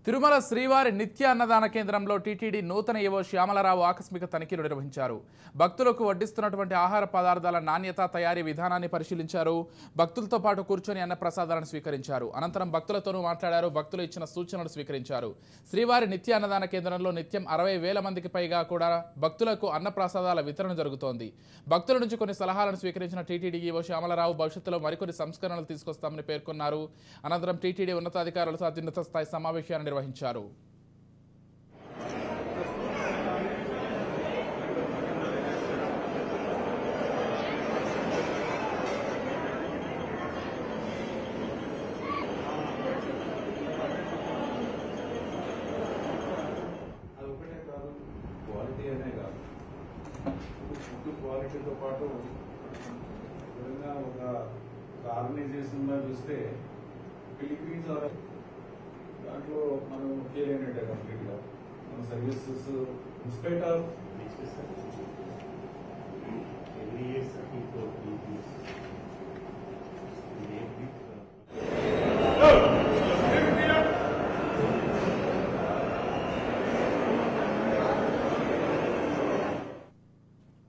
తిరుమల శ్రీవారి నిత్య అన్నదాన కేంద్రంలో టీటీడీ నూతన ఏవో శ్యామలరావు ఆకస్మిక తనిఖీలు నిర్వహించారు భక్తులకు వడ్డిస్తున్నటువంటి ఆహార పదార్థాల నాణ్యత తయారీ విధానాన్ని పరిశీలించారు భక్తులతో పాటు కూర్చొని అన్న ప్రసాదాలను స్వీకరించారు అనంతరం భక్తులతోనూ మాట్లాడారు భక్తులు ఇచ్చిన సూచనలు స్వీకరించారు శ్రీవారి నిత్య అన్నదాన కేంద్రంలో నిత్యం అరవై వేల మందికి పైగా కూడా భక్తులకు అన్న ప్రసాదాల వితరణ జరుగుతోంది భక్తుల నుంచి కొన్ని సలహాలను స్వీకరించిన టీటీడీ ఈవో శ్యామలరావు భవిష్యత్తులో మరికొన్ని సంస్కరణలు తీసుకొస్తామని పేర్కొన్నారు అనంతరం టీటీడీ ఉన్నతాధికారులతో అత్యున్నత స్థాయి సమావేశాన్ని నిర్వహించారు అది ఒకటే కాదు క్వాలిటీ అనే కాదు ఫుడ్ క్వాలిటీతో పాటు విధంగా ఒక ఆర్గనైజేషన్ గా చూస్తే పిలిగ్రీమ్స్ ఆర్ దాంట్లో మనం ఫెయిల్ అయినట్టే కంప్లీట్ గా మన services in spite of Every year, sir, we go to these